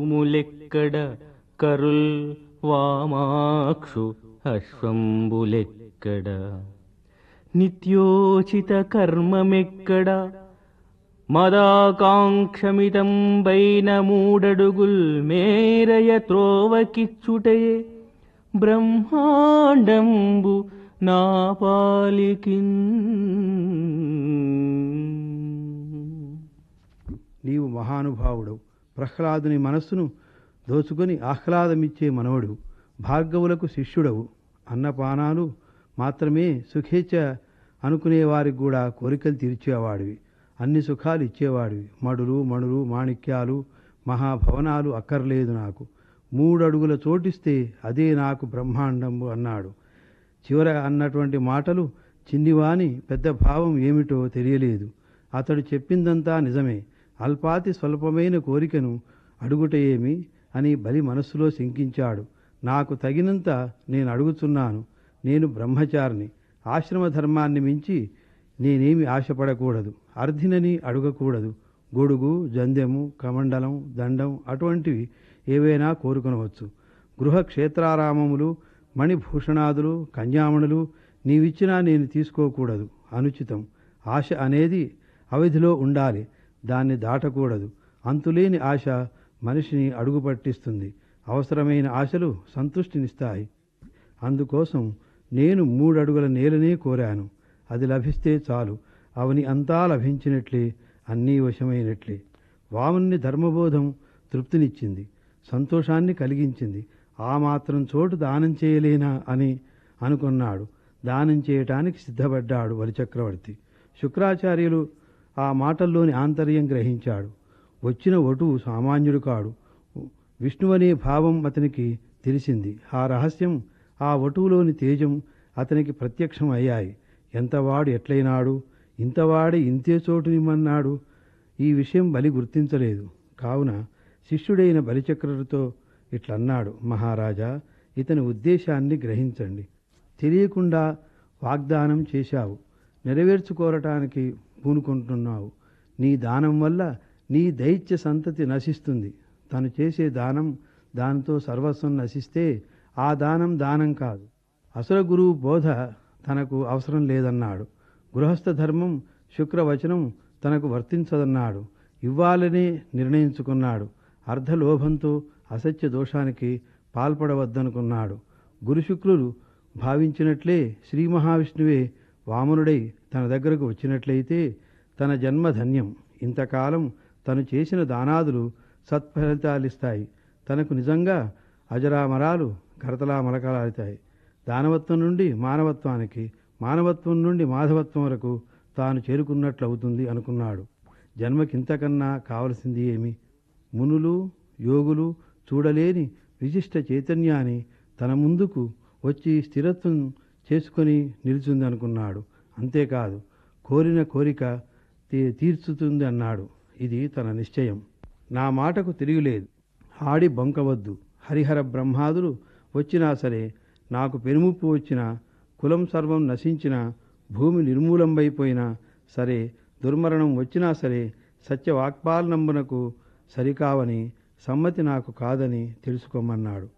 భూములెక్కడ కరుల్ వామాక్షు అశ్వంబులెక్కడ నిత్యోచిత కర్మమెక్కడ మదాకాంక్షమితం బైన మూడడుగుల్ మేరయ త్రోవకిచ్చుటయే బ్రహ్మాండంబు నా పాలికిన్ నీవు మహానుభావుడవు ప్రహ్లాదుని మనస్సును దోచుకొని ఆహ్లాదమిచ్చే మనవడు భార్గవులకు శిష్యుడవు అన్నపానాలు మాత్రమే సుఖేచ్ఛ అనుకునే వారికి కూడా కోరికలు తీర్చేవాడివి అన్ని సుఖాలు ఇచ్చేవాడివి మడులు మణులు మాణిక్యాలు మహాభవనాలు అక్కర్లేదు నాకు మూడడుగుల చోటిస్తే అదే నాకు బ్రహ్మాండంబు అన్నాడు చివర అన్నటువంటి మాటలు చిన్నివాని పెద్ద భావం ఏమిటో తెలియలేదు అతడు చెప్పిందంతా నిజమే అల్పాతి స్వల్పమైన కోరికను అడుగుట ఏమి అని బలి మనస్సులో శంకించాడు నాకు తగినంత నేను అడుగుతున్నాను నేను బ్రహ్మచారిని ఆశ్రమ ధర్మాన్ని మించి నేనేమి ఆశపడకూడదు అర్ధినని అడగకూడదు గొడుగు జందెము కమండలం దండం అటువంటివి ఏవైనా కోరుకొనవచ్చు గృహ క్షేత్రారామములు మణిభూషణాదులు కన్యామణులు నీవిచ్చినా నేను తీసుకోకూడదు అనుచితం ఆశ అనేది అవధిలో ఉండాలి దాన్ని దాటకూడదు అంతులేని ఆశ మనిషిని అడుగు పట్టిస్తుంది అవసరమైన ఆశలు సంతృష్టినిస్తాయి అందుకోసం నేను మూడడుగుల నేలనే కోరాను అది లభిస్తే చాలు అవని అంతా లభించినట్లే అన్నీ వశమైనట్లే వాముని ధర్మబోధం తృప్తినిచ్చింది సంతోషాన్ని కలిగించింది ఆ మాత్రం చోటు దానం చేయలేనా అని అనుకున్నాడు దానం చేయటానికి సిద్ధపడ్డాడు బలిచక్రవర్తి శుక్రాచార్యులు ఆ మాటల్లోని ఆంతర్యం గ్రహించాడు వచ్చిన వటువు సామాన్యుడు కాడు విష్ణువనే భావం అతనికి తెలిసింది ఆ రహస్యం ఆ వటువులోని తేజం అతనికి ప్రత్యక్షం అయ్యాయి ఎంతవాడు ఎట్లయినాడు ఇంతవాడి ఇంతే చోటు నిమ్మన్నాడు ఈ విషయం బలి గుర్తించలేదు కావున శిష్యుడైన బలిచక్రుడితో ఇట్లన్నాడు మహారాజా ఇతని ఉద్దేశాన్ని గ్రహించండి తెలియకుండా వాగ్దానం చేశావు నెరవేర్చుకోరటానికి పూనుకుంటున్నావు నీ దానం వల్ల నీ దైత్య సంతతి నశిస్తుంది తను చేసే దానం దానితో సర్వస్వం నశిస్తే ఆ దానం దానం కాదు అసలు గురువు బోధ తనకు అవసరం లేదన్నాడు గృహస్థ ధర్మం శుక్రవచనం తనకు వర్తించదన్నాడు ఇవ్వాలనే నిర్ణయించుకున్నాడు అర్ధలోభంతో అసత్య దోషానికి పాల్పడవద్దనుకున్నాడు గురుశుక్రులు భావించినట్లే శ్రీ మహావిష్ణువే వామనుడై తన దగ్గరకు వచ్చినట్లయితే తన జన్మ ధన్యం ఇంతకాలం తను చేసిన దానాదులు సత్ఫలితాలిస్తాయి తనకు నిజంగా అజరామరాలు కరతలా మలకలాడతాయి దానవత్వం నుండి మానవత్వానికి మానవత్వం నుండి మాధవత్వం వరకు తాను చేరుకున్నట్లవుతుంది అనుకున్నాడు జన్మకింతకన్నా కావలసింది ఏమి మునులు యోగులు చూడలేని విశిష్ట చైతన్యాన్ని తన ముందుకు వచ్చి స్థిరత్వం చేసుకొని నిలిచింది అనుకున్నాడు అంతేకాదు కోరిన కోరిక తీ- తీర్చుతుంది అన్నాడు ఇది తన నిశ్చయం నా మాటకు తిరుగులేదు ఆడి బొంకవద్దు హరిహర బ్రహ్మాదులు వచ్చినా సరే నాకు పెనుముప్పు వచ్చినా కులం సర్వం నశించినా భూమి నిర్మూలంబైపోయినా సరే దుర్మరణం వచ్చినా సరే సత్యవాక్పాలనంబునకు సరికావని సమ్మతి నాకు కాదని తెలుసుకోమన్నాడు